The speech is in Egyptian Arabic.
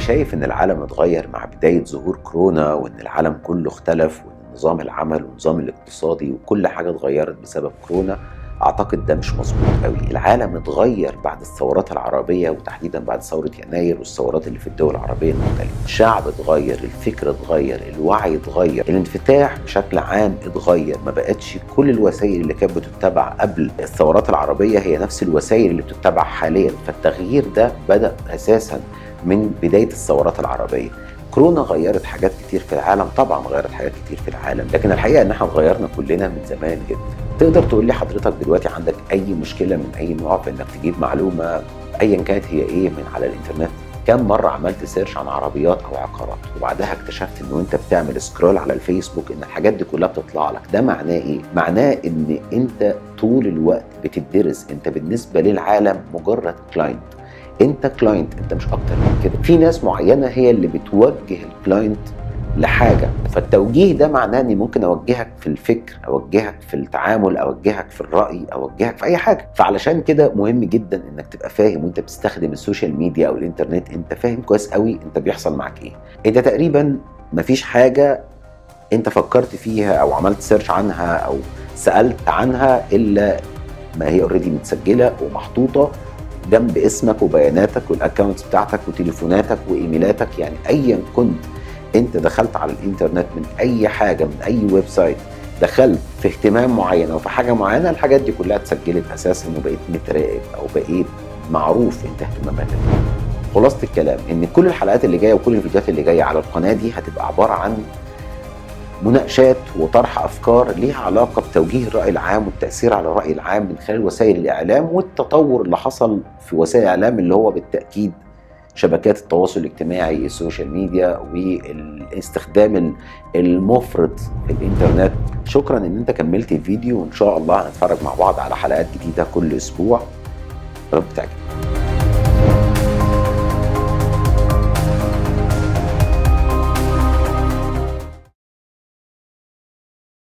شايف ان العالم اتغير مع بدايه ظهور كورونا وان العالم كله اختلف وان نظام العمل والنظام الاقتصادي وكل حاجه اتغيرت بسبب كورونا اعتقد ده مش مظبوط قوي العالم اتغير بعد الثورات العربيه وتحديدا بعد ثوره يناير والثورات اللي في الدول العربيه المختلفه الشعب اتغير الفكر اتغير الوعي اتغير الانفتاح بشكل عام اتغير ما بقتش كل الوسائل اللي كانت بتتبع قبل الثورات العربيه هي نفس الوسائل اللي بتتبع حاليا فالتغيير ده بدا اساسا من بدايه الثورات العربيه كورونا غيرت حاجات كتير في العالم طبعا غيرت حاجات كتير في العالم لكن الحقيقه ان احنا اتغيرنا كلنا من زمان جدا تقدر تقول لي حضرتك دلوقتي عندك اي مشكله من اي نوع في انك تجيب معلومه ايا كانت هي ايه من على الانترنت كم مره عملت سيرش عن عربيات او عقارات وبعدها اكتشفت ان انت بتعمل سكرول على الفيسبوك ان الحاجات دي كلها بتطلع لك ده معناه ايه معناه ان انت طول الوقت بتدرس انت بالنسبه للعالم مجرد كلاينت انت كلاينت انت مش اكتر من كده في ناس معينه هي اللي بتوجه الكلاينت لحاجه فالتوجيه ده معناه اني ممكن اوجهك في الفكر اوجهك في التعامل اوجهك في الراي اوجهك في اي حاجه فعلشان كده مهم جدا انك تبقى فاهم وانت بتستخدم السوشيال ميديا او الانترنت انت فاهم كويس قوي انت بيحصل معاك ايه انت تقريبا مفيش حاجه انت فكرت فيها او عملت سيرش عنها او سالت عنها الا ما هي اوريدي متسجله ومحطوطه جنب اسمك وبياناتك والاكونتس بتاعتك وتليفوناتك وايميلاتك يعني ايا كنت انت دخلت على الانترنت من اي حاجه من اي ويب سايت دخلت في اهتمام معين او في حاجه معينه الحاجات دي كلها اتسجلت اساسا وبقيت متراقب او بقيت معروف انت اهتماماتك خلاصه الكلام ان كل الحلقات اللي جايه وكل الفيديوهات اللي جايه على القناه دي هتبقى عباره عن مناقشات وطرح افكار ليها علاقه بتوجيه الراي العام والتاثير على الراي العام من خلال وسائل الاعلام والتطور اللي حصل في وسائل الاعلام اللي هو بالتاكيد شبكات التواصل الاجتماعي السوشيال ميديا والاستخدام المفرط في الانترنت شكرا ان انت كملت الفيديو وان شاء الله هنتفرج مع بعض على حلقات جديده كل اسبوع رب تعجبك